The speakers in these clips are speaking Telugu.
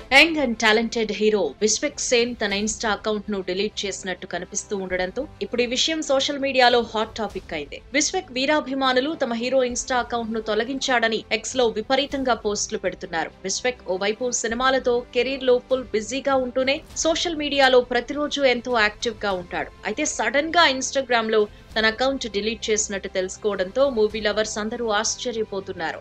young and talented hero Vishwak Sen తన ఇన్స్టా అకౌంట్ ను డిలీట్ చేసినట్టు కనిపిస్తూ ఉండడంతో ఇప్పుడు ఈ విషయం సోషల్ మీడియాలో హాట్ టాపిక్ అయింది విశ్వక్ వీరాభిమానులు తమ హీరో ఇన్స్టా అకౌంట్ ను తొలగించాడని ఎక్స్ లో విపరీతంగా పోస్టులు పెడుతున్నారు విశ్వక్ ఓవైపు సినిమాలతో కెరీర్ లో ఫుల్ బిజీగా ఉంటూనే సోషల్ మీడియాలో ప్రతిరోజు ఎంతో యాక్టివ్ గా ఉంటాడు అయితే సడన్ గా ఇన్స్టాగ్రామ్ లో తన అకౌంట్ డిలీట్ చేసినట్టు తెలుసుకోవడంతో మూవీ లవర్స్ అందరూ ఆశ్చర్యపోతున్నారు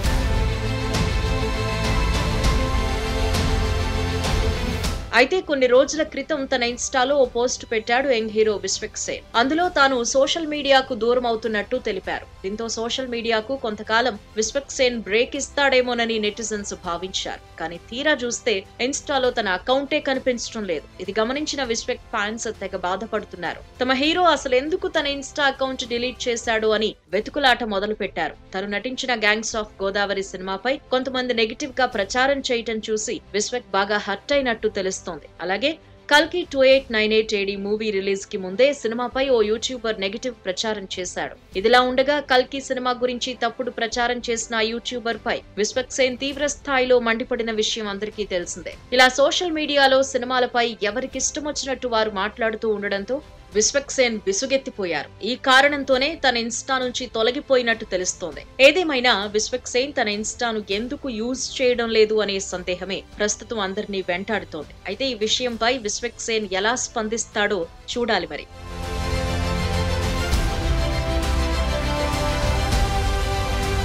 అయితే కొన్ని రోజుల క్రితం తన ఇన్స్టాలో ఓ పోస్ట్ పెట్టాడు యంగ్ హీరో విశ్వక్ సేన్ అందులో తాను సోషల్ మీడియాకు దూరం అవుతున్నట్టు తెలిపారు దీంతో సోషల్ మీడియాకు కొంతకాలం విశ్వక్ సేన్ బ్రేక్ ఇస్తాడేమోనని నెటిజన్స్ భావించారు కానీ తీరా చూస్తే ఇన్స్టాలో తన అకౌంటే కనిపించడం లేదు ఇది గమనించిన విశ్వక్ ఫ్యాన్స్ తెగ బాధపడుతున్నారు తమ హీరో అసలు ఎందుకు తన ఇన్స్టా అకౌంట్ డిలీట్ చేశాడు అని వెతుకులాట మొదలు పెట్టారు తను నటించిన గ్యాంగ్స్ ఆఫ్ గోదావరి సినిమాపై కొంతమంది నెగిటివ్ గా ప్రచారం చేయటం చూసి విశ్వక్ బాగా హర్ట్ అయినట్టు తెలుస్తోంది అలాగే కల్కి two eight nine eight AD movie release కి ముందే సినిమాపై ఓ యూట్యూబర్ నెగిటివ్ ప్రచారం చేశాడు ఇదిలా ఉండగా కల్కి సినిమా గురించి తప్పుడు ప్రచారం చేసిన ఆ యూట్యూబర్ పై విశ్వక్ సేన్ తీవ్ర స్థాయిలో మండిపడిన విషయం అందరికీ తెలిసిందే ఇలా సోషల్ మీడియాలో సినిమాలపై ఎవరికిష్టం వచ్చినట్టు వారు మాట్లాడుతూ ఉండడంతో విశ్వక్ సేన్ విసుగెత్తిపోయారు ఈ కారణంతోనే తన ఇన్స్టా నుంచి తొలగిపోయినట్టు తెలుస్తోంది ఏదేమైనా విశ్వక్ సేన్ తన ఇన్స్టాను ఎందుకు యూజ్ చేయడం లేదు అనే సందేహమే ప్రస్తుతం అందరినీ వెంటాడుతోంది అయితే ఈ విషయంపై విశ్వక్ సేన్ ఎలా స్పందిస్తాడో చూడాలి మరి